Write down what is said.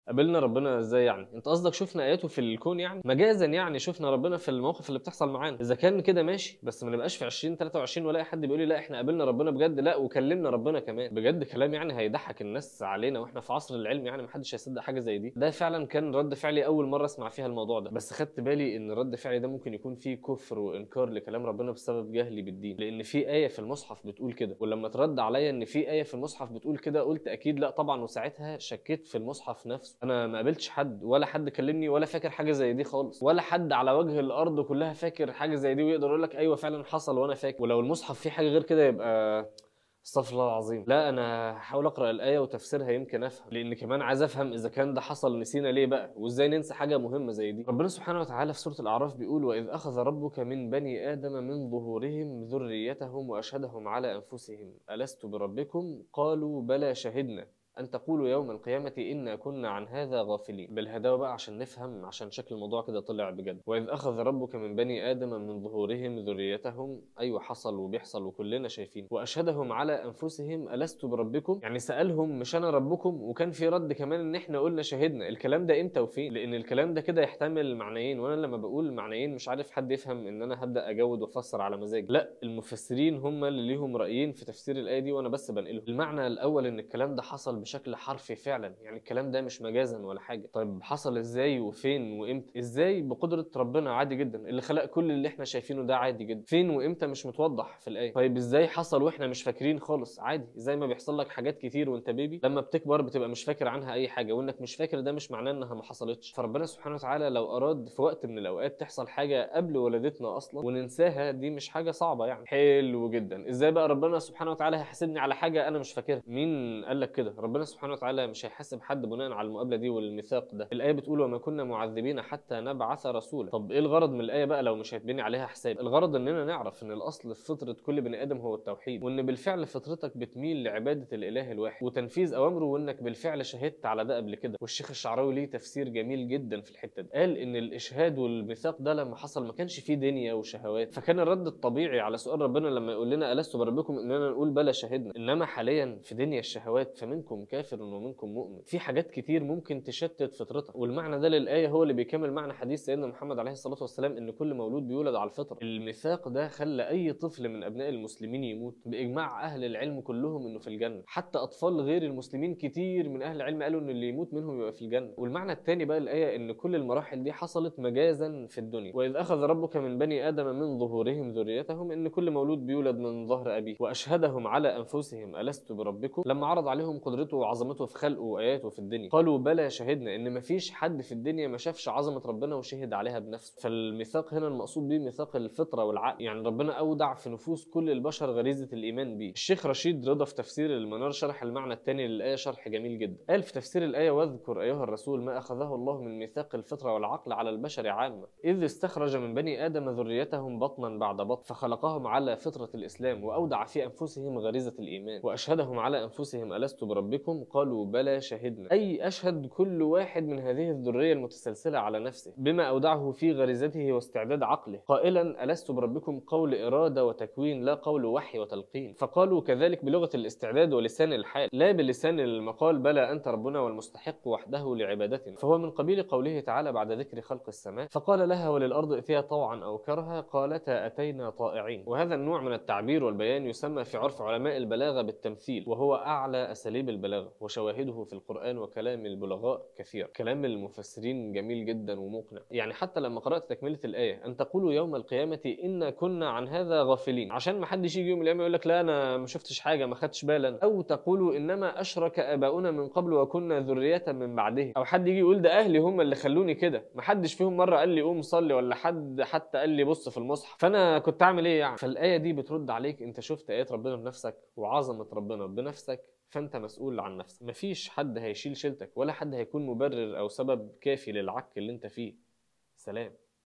قابلنا ربنا ازاي يعني انت قصدك شفنا اياته في الكون يعني مجازا يعني شفنا ربنا في المواقف اللي بتحصل معانا اذا كان كده ماشي بس ما نبقاش في 20 23 ولا اي حد بيقول لي لا احنا قابلنا ربنا بجد لا وكلمنا ربنا كمان بجد كلام يعني هيضحك الناس علينا واحنا في عصر العلم يعني محدش هيصدق حاجه زي دي ده فعلا كان رد فعلي اول مره اسمع فيها الموضوع ده بس خدت بالي ان رد فعلي ده ممكن يكون فيه كفر وانكار لكلام ربنا بسبب جهلي بالدين لان في ايه في المصحف بتقول كده ولما ترد عليا ان في ايه في المصحف بتقول كده قلت اكيد لا طبعا وساعتها شكيت في المصحف نفسه انا ما قابلتش حد ولا حد كلمني ولا فاكر حاجه زي دي خالص ولا حد على وجه الارض كلها فاكر حاجه زي دي ويقدر يقول لك ايوه فعلا حصل وانا فاكر ولو المصحف فيه حاجه غير كده يبقى استغفر الله العظيم لا انا هحاول اقرا الايه وتفسيرها يمكن افهم لان كمان عايز افهم اذا كان ده حصل نسينا ليه بقى وازاي ننسى حاجه مهمه زي دي ربنا سبحانه وتعالى في سوره الاعراف بيقول واذ اخذ ربك من بني ادم من ظهورهم ذريتهم واشهدهم على انفسهم الست بربكم قالوا بلى شهدنا أن تقولوا يوم القيامة إنا كنا عن هذا غافلين بالهداوة بقى عشان نفهم عشان شكل الموضوع كده طلع بجد وإذ أخذ ربك من بني آدم من ظهورهم ذريتهم أيوة حصل وبيحصل وكلنا شايفين وأشهدهم على أنفسهم ألست بربكم يعني سألهم مش أنا ربكم وكان في رد كمان إن إحنا قلنا شهدنا الكلام ده إمتى وفين لأن الكلام ده كده يحتمل معنيين وأنا لما بقول معنيين مش عارف حد يفهم إن أنا هبدأ أجود وأفسر على مزاجي لا المفسرين هم اللي ليهم رأيين في تفسير الآية دي وأنا بس بنقلهم المعنى الأول إن الكلام ده حصل بشكل حرفي فعلا يعني الكلام ده مش مجازا ولا حاجه طيب حصل ازاي وفين وامتى ازاي بقدره ربنا عادي جدا اللي خلق كل اللي احنا شايفينه ده عادي جدا فين وامتى مش متوضح في الايه طيب ازاي حصل واحنا مش فاكرين خالص عادي زي ما بيحصل لك حاجات كتير وانت بيبي لما بتكبر بتبقى مش فاكر عنها اي حاجه وانك مش فاكر ده مش معناه انها ما حصلتش فربنا سبحانه وتعالى لو اراد في وقت من الاوقات تحصل حاجه قبل ولادتنا اصلا وننساها دي مش حاجه صعبه يعني حلو جدا ازاي بقى ربنا سبحانه وتعالى هيحاسبني على حاجه انا مش فاكرها مين قال لك كده ربنا سبحانه وتعالى مش هيحاسب حد بناء على المقابله دي والميثاق ده الايه بتقول وما كنا معذبين حتى نبعث رسولا طب ايه الغرض من الايه بقى لو مش هيتبني عليها حساب الغرض اننا نعرف ان الاصل في فطره كل بني ادم هو التوحيد وان بالفعل فطرتك بتميل لعباده الاله الواحد وتنفيذ اوامره وانك بالفعل شهدت على ده قبل كده والشيخ الشعراوي ليه تفسير جميل جدا في الحته دي قال ان الاشهاد والميثاق ده لما حصل ما كانش فيه دنيا وشهوات فكان الرد الطبيعي على سؤال ربنا لما يقول لنا الست بربكم اننا نقول بلى شهدنا انما حاليا في دنيا الشهوات فمنكم كافر ومنكم مؤمن في حاجات كتير ممكن تشتت فطرتك والمعنى ده للايه هو اللي بيكمل معنى حديث سيدنا محمد عليه الصلاه والسلام ان كل مولود بيولد على الفطره الميثاق ده خلى اي طفل من ابناء المسلمين يموت باجماع اهل العلم كلهم انه في الجنه حتى اطفال غير المسلمين كتير من اهل العلم قالوا ان اللي يموت منهم يبقى في الجنه والمعنى الثاني بقى الايه ان كل المراحل دي حصلت مجازا في الدنيا واذ اخذ ربك من بني ادم من ظهورهم ذريتهم ان كل مولود بيولد من ظهر ابيه واشهدهم على انفسهم الست بربكم لما عرض عليهم قدرته وعظمته في خلقه واياته في الدنيا قالوا بلى شهدنا ان مفيش حد في الدنيا ما شافش عظمه ربنا وشهد عليها بنفسه فالميثاق هنا المقصود بيه ميثاق الفطره والعقل يعني ربنا اودع في نفوس كل البشر غريزه الايمان بيه الشيخ رشيد رضا في تفسير المنار شرح المعنى الثاني للايه شرح جميل جدا قال في تفسير الايه واذكر ايها الرسول ما اخذه الله من ميثاق الفطره والعقل على البشر عامه اذ استخرج من بني ادم ذريتهم بطنا بعد بطن فخلقهم على فطره الاسلام واودع في انفسهم غريزه الايمان واشهدهم على انفسهم الست بربكم قالوا بلى شهدنا اي اشهد كل واحد من هذه الذريه المتسلسله على نفسه بما اودعه في غريزته واستعداد عقله قائلا الست بربكم قول اراده وتكوين لا قول وحي وتلقين فقالوا كذلك بلغه الاستعداد ولسان الحال لا بلسان المقال بلى انت ربنا والمستحق وحده لعبادتنا فهو من قبيل قوله تعالى بعد ذكر خلق السماء فقال لها وللارض ائتيا طوعا او كرها قالتا اتينا طائعين وهذا النوع من التعبير والبيان يسمى في عرف علماء البلاغه بالتمثيل وهو اعلى اساليب البلاغه وشواهده في القران وكلام البلغاء كثير كلام المفسرين جميل جدا ومقنع يعني حتى لما قرات تكمله الايه ان تقولوا يوم القيامه انا كنا عن هذا غافلين عشان ما حدش يجي يوم القيامه يقول لك لا انا ما شفتش حاجه ما خدتش بالا او تقولوا انما اشرك اباؤنا من قبل وكنا ذريه من بعده او حد يجي يقول ده اهلي هم اللي خلوني كده ما حدش فيهم مره قال لي قوم صلي ولا حد حتى قال لي بص في المصحف فانا كنت اعمل ايه يعني فالايه دي بترد عليك انت شفت ايات ربنا بنفسك وعظمه ربنا بنفسك فانت مسؤول عن نفسك مفيش حد هيشيل شيلتك ولا حد هيكون مبرر او سبب كافي للعك اللي انت فيه سلام